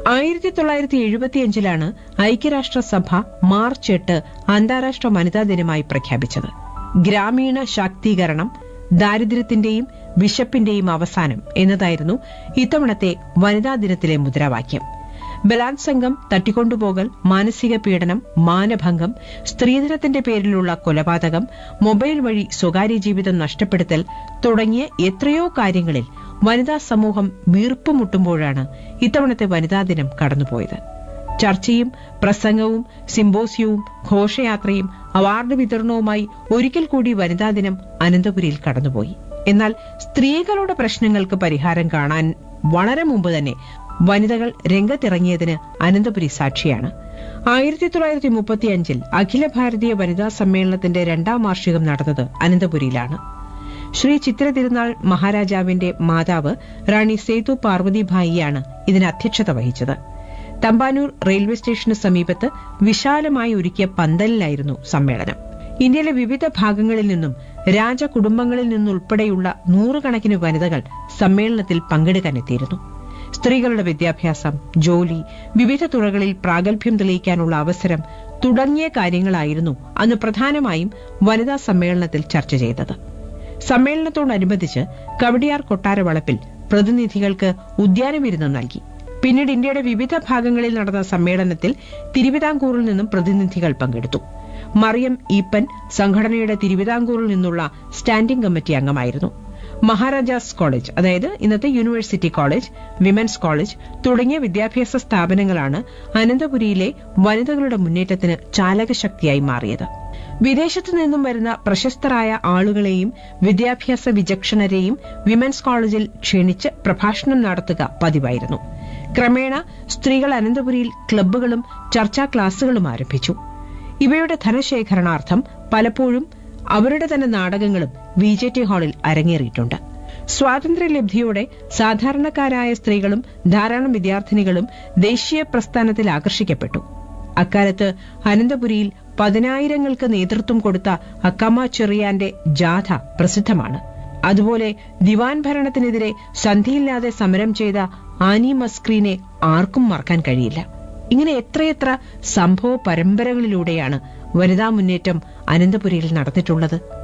ആയിരത്തി തൊള്ളായിരത്തി എഴുപത്തിയഞ്ചിലാണ് ഐക്യരാഷ്ട്രസഭ മാർച്ച് എട്ട് അന്താരാഷ്ട്ര വനിതാ ദിനമായി പ്രഖ്യാപിച്ചത് ഗ്രാമീണ ശാക്തീകരണം ദാരിദ്ര്യത്തിന്റെയും വിശപ്പിന്റെയും അവസാനം എന്നതായിരുന്നു ഇത്തവണത്തെ വനിതാ ദിനത്തിലെ മുദ്രാവാക്യം ബലാത്സംഗം തട്ടിക്കൊണ്ടുപോകൽ മാനസിക പീഡനം മാനഭംഗം സ്ത്രീധനത്തിന്റെ പേരിലുള്ള കൊലപാതകം മൊബൈൽ വഴി സ്വകാര്യ ജീവിതം നഷ്ടപ്പെടുത്തൽ തുടങ്ങിയ എത്രയോ കാര്യങ്ങളിൽ വനിതാ സമൂഹം വീർപ്പുമുട്ടുമ്പോഴാണ് ഇത്തവണത്തെ വനിതാ ദിനം കടന്നുപോയത് ചർച്ചയും പ്രസംഗവും സിംബോസിയവും ഘോഷയാത്രയും അവാർഡ് വിതരണവുമായി ഒരിക്കൽ കൂടി വനിതാ ദിനം അനന്തപുരിയിൽ കടന്നുപോയി എന്നാൽ സ്ത്രീകളുടെ പ്രശ്നങ്ങൾക്ക് പരിഹാരം കാണാൻ വളരെ മുമ്പ് തന്നെ വനിതകൾ രംഗത്തിറങ്ങിയതിന് അനന്തപുരി സാക്ഷിയാണ് ആയിരത്തി തൊള്ളായിരത്തി മുപ്പത്തിയഞ്ചിൽ അഖില ഭാരതീയ വനിതാ സമ്മേളനത്തിന്റെ രണ്ടാം വാർഷികം നടന്നത് അനന്തപുരിയിലാണ് ശ്രീ ചിത്ര തിരുനാൾ മഹാരാജാവിന്റെ മാതാവ് റാണി സേതു പാർവതിഭായിയാണ് ഇതിന് അധ്യക്ഷത വഹിച്ചത് തമ്പാനൂർ റെയിൽവേ സ്റ്റേഷന് സമീപത്ത് വിശാലമായി ഒരുക്കിയ പന്തലിലായിരുന്നു സമ്മേളനം ഇന്ത്യയിലെ വിവിധ ഭാഗങ്ങളിൽ നിന്നും രാജകുടുംബങ്ങളിൽ നിന്നുൾപ്പെടെയുള്ള നൂറുകണക്കിന് വനിതകൾ സമ്മേളനത്തിൽ പങ്കെടുക്കാനെത്തിയിരുന്നു സ്ത്രീകളുടെ വിദ്യാഭ്യാസം ജോലി വിവിധ തുറകളിൽ പ്രാഗൽഭ്യം തെളിയിക്കാനുള്ള അവസരം തുടങ്ങിയ കാര്യങ്ങളായിരുന്നു അന്ന് പ്രധാനമായും വനിതാ സമ്മേളനത്തിൽ ചർച്ച ചെയ്തത് സമ്മേളനത്തോടനുബന്ധിച്ച് കവടിയാർ കൊട്ടാരവളപ്പിൽ പ്രതിനിധികൾക്ക് ഉദ്യാനവിരുന്ന് നൽകി പിന്നീട് ഇന്ത്യയുടെ വിവിധ ഭാഗങ്ങളിൽ നടന്ന സമ്മേളനത്തിൽ തിരുവിതാംകൂറിൽ നിന്നും പ്രതിനിധികൾ പങ്കെടുത്തു മറിയം ഈപ്പൻ സംഘടനയുടെ തിരുവിതാംകൂറിൽ നിന്നുള്ള സ്റ്റാൻഡിംഗ് കമ്മിറ്റി അംഗമായിരുന്നു മഹാരാജാസ് കോളേജ് അതായത് ഇന്നത്തെ യൂണിവേഴ്സിറ്റി കോളേജ് വിമൻസ് കോളേജ് തുടങ്ങിയ വിദ്യാഭ്യാസ സ്ഥാപനങ്ങളാണ് അനന്തപുരിയിലെ വനിതകളുടെ മുന്നേറ്റത്തിന് ചാലകശക്തിയായി മാറിയത് വിദേശത്തു നിന്നും വരുന്ന പ്രശസ്തരായ ആളുകളെയും വിദ്യാഭ്യാസ വിചക്ഷണരെയും വിമൻസ് കോളേജിൽ ക്ഷണിച്ച് പ്രഭാഷണം നടത്തുക പതിവായിരുന്നു ക്രമേണ സ്ത്രീകൾ അനന്തപുരിയിൽ ക്ലബ്ബുകളും ചർച്ചാ ക്ലാസുകളും ആരംഭിച്ചു ഇവയുടെ ധനശേഖരണാർത്ഥം പലപ്പോഴും അവരുടെ തന്നെ നാടകങ്ങളും വി ജെ ടി ഹാളിൽ അരങ്ങേറിയിട്ടുണ്ട് സ്വാതന്ത്ര്യലബ്ധിയോടെ സാധാരണക്കാരായ സ്ത്രീകളും ധാരാളം വിദ്യാർത്ഥിനികളും ദേശീയ പ്രസ്ഥാനത്തിൽ ആകർഷിക്കപ്പെട്ടു അക്കാലത്ത് അനന്തപുരിയിൽ പതിനായിരങ്ങൾക്ക് നേതൃത്വം കൊടുത്ത അക്കമ്മ ചെറിയാന്റെ ജാഥ പ്രസിദ്ധമാണ് അതുപോലെ ദിവാൻ ഭരണത്തിനെതിരെ സന്ധിയില്ലാതെ സമരം ചെയ്ത ആനി മസ്ക്രീനെ ആർക്കും മറക്കാൻ കഴിയില്ല ഇങ്ങനെ എത്രയെത്ര സംഭവ പരമ്പരകളിലൂടെയാണ് വനിതാ മുന്നേറ്റം അനന്തപുരിയിൽ നടന്നിട്ടുള്ളത്